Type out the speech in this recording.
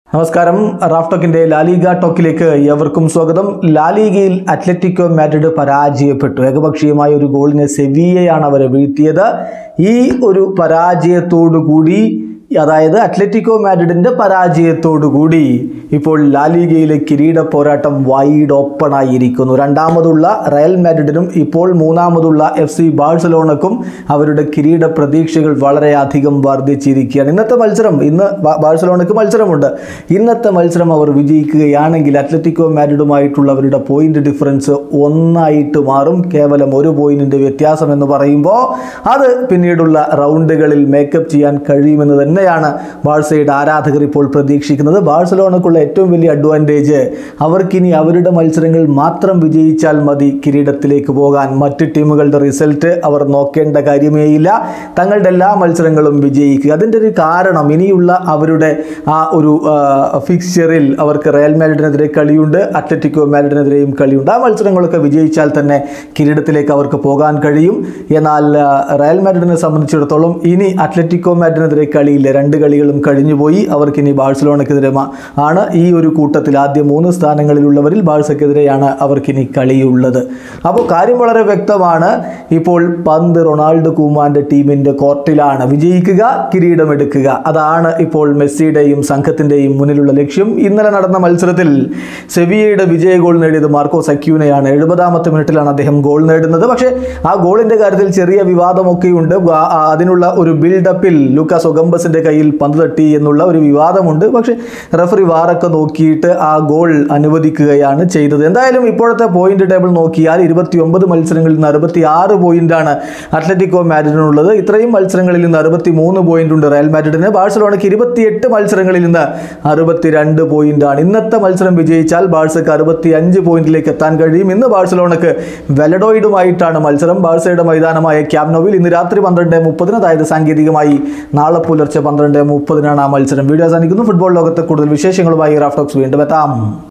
നമസ്കാരം Raf ടോക്കിന്റെ La Liga ടോക്കിലേക്ക് ഏവർക്കും സ്വാഗതം ലാലിഗയിൽ അത്ലറ്റിക്കോ മാഡ്രിഡ് പരാജയപ്പെട്ടു ഏകപക്ഷീയമായ ഒരു ഗോളിനെ സെവിയയാണ് അവരെ വീഴ്ത്തിയത് ഈ ഒരു പരാജയത്തോടു കൂടി അതായത് അത്ലറ്റിക്കോ മാഡ്രിഡിന്റെ പരാജയത്തോടു കൂടി ഇപ്പോൾ ലാലിഗയിലെ കിരീട പോരാട്ടം വൈഡ് ഓപ്പൺ ആയിരിക്കുന്നു രണ്ടാമതുള്ള റയൽ മാഡ്രിഡിനും ഇപ്പോൾ മൂന്നാമതുള്ള എഫ് സി ബാഴ്സലോണക്കും അവരുടെ കിരീട പ്രതീക്ഷകൾ വളരെയധികം വർദ്ധിച്ചിരിക്കുകയാണ് ഇന്നത്തെ മത്സരം ഇന്ന് ബാ- ബാഴ്സലോണയ്ക്ക് മത്സരമുണ്ട് ഇന്നത്തെ മത്സരം അവർ വിജയിക്കുകയാണെങ്കിൽ അത്ലറ്റിക്കോ മാഡ്രിഡുമായിട്ടുള്ള അവരുടെ പോയിന്റ് ഡിഫറൻസ് ഒന്നായിട്ട് മാറും കേവലം ഒരു പോയിന്റിന്റെ വ്യത്യാസം എന്ന് പറയുമ്പോൾ അത് പിന്നീടുള്ള റൗണ്ടുകളിൽ മേക്കപ്പ് ചെയ്യാൻ കഴിയുമെന്ന് തന്നെയാണ് ബാഴ്സയുടെ ആരാധകർ ഇപ്പോൾ പ്രതീക്ഷിക്കുന്നത് ബാഴ്സലോണക്കുള്ള ഏറ്റവും വലിയ അഡ്വാൻറ്റേജ് അവർക്കിനി അവരുടെ മത്സരങ്ങൾ മാത്രം വിജയിച്ചാൽ മതി കിരീടത്തിലേക്ക് പോകാൻ മറ്റ് ടീമുകളുടെ റിസൾട്ട് അവർ നോക്കേണ്ട കാര്യമേയില്ല തങ്ങളുടെ എല്ലാ മത്സരങ്ങളും വിജയിക്കുക അതിൻ്റെ ഒരു കാരണം ഇനിയുള്ള അവരുടെ ആ ഒരു ഫിക്സ്ചറിൽ അവർക്ക് റയൽ മാഡ്രിഡിനെതിരെ കളിയുണ്ട് അത്ലറ്റിക്കോ മാഡ്രിഡിനെതിരെയും കളിയുണ്ട് ആ മത്സരങ്ങളൊക്കെ വിജയിച്ചാൽ തന്നെ കിരീടത്തിലേക്ക് അവർക്ക് പോകാൻ കഴിയും എന്നാൽ ആ, റയൽ മാഡ്രിഡിനെ സംബന്ധിച്ചിടത്തോളം ഇനി അത്ലറ്റിക്കോ മാഡ്രിഡിനെതിരെ കളിയില്ല രണ്ട് കളികളും കഴിഞ്ഞുപോയി അവർക്കിനി ബാഴ്സലോണക്കെതിരെ മാ- ആണ് ഈ ഒരു കൂട്ടത്തിൽ ആദ്യ മൂന്ന് സ്ഥാനങ്ങളിലുള്ളവരിൽ ബാഴ്സക്കെതിരെയാണ് അവർക്കിനി കളിയുള്ളത് അപ്പോൾ കാര്യം വളരെ വ്യക്തമാണ് ഇപ്പോൾ പന്ത് റൊണാൾഡോ കൂമാന്റെ ടീമിന്റെ കോർട്ടിലാണ് വിജയിക്കുക കിരീടമെടുക്കുക അതാണ് ഇപ്പോൾ മെസ്സിയുടെയും സംഘത്തിന്റെയും മുന്നിലുള്ള ലക്ഷ്യം ഇന്നലെ നടന്ന മത്സരത്തിൽ സെവിയയുടെ വിജയ ഗോൾ നേടിയത് മാർക്കോ സക്യൂനയാണ് എഴുപതാമത്തെ മിനിറ്റിലാണ് അദ്ദേഹം ഗോൾ നേടുന്നത് പക്ഷേ ആ ഗോളിന്റെ കാര്യത്തിൽ ചെറിയ വിവാദമൊക്കെയുണ്ട് ആ- ആ അതിനുള്ള ഒരു ബിൽഡപ്പിൽ ലൂക്കാസ് ഒഗംബസിന്റെ കയ്യിൽ പന്ത് തട്ടി എന്നുള്ള ഒരു വിവാദമുണ്ട് പക്ഷേ റഫറി വാറൊക്കെ നോക്കിയിട്ട് ആ ഗോൾ അനുവദിക്കുകയാണ് ചെയ്തത് എന്തായാലും ഇപ്പോഴത്തെ പോയിന്റ് ടേബിൾ നോക്കിയാൽ ഇരുപത്തി ഒമ്പത് മത്സരങ്ങളിൽ നിന്ന് അറുപത്തി ആറ് പോയിന്റാണ് അത്ലറ്റിക്കോ മാഡ്രിഡിനുള്ളത് ഇത്രയും മത്സരങ്ങളിൽ നിന്ന് അറുപത്തി മൂന്ന് പോയിന്റ് ഉണ്ട് റയൽ മാഡ്രിഡിന് ബാഴ്സലോണയ്ക്ക് ഇരുപത്തിയെട്ട് മത്സരങ്ങളിൽ നിന്ന് അറുപത്തിരണ്ട് പോയിന്റാണ് ഇന്നത്തെ മത്സരം വിജയിച്ചാൽ ബാഴ്സക്ക് അറുപത്തി അഞ്ച് പോയിന്റിലേക്ക് എത്താൻ കഴിയും ഇന്ന് ബാഴ്സലോണക്ക് വെലഡോയിഡുമായിട്ടാണ് മത്സരം ബാഴ്സയുടെ മൈതാനമായ ക്യാബ്നോവിൽ ഇന്ന് രാത്രി പന്ത്രണ്ട് മുപ്പതിന് അതായത് സാങ്കേതികമായി നാളെ പുലർച്ചെ പന്ത്രണ്ട് മുപ്പതിനാണ് ആ മത്സരം വീഡിയോ അവസാനിക്കുന്നു ഫുട്ബോൾ ലോകത്തെ കൂടുതൽ വിശേഷങ്ങളുമായി റാഫ്റ്റോക്സ് വീണ്ടും എത്താം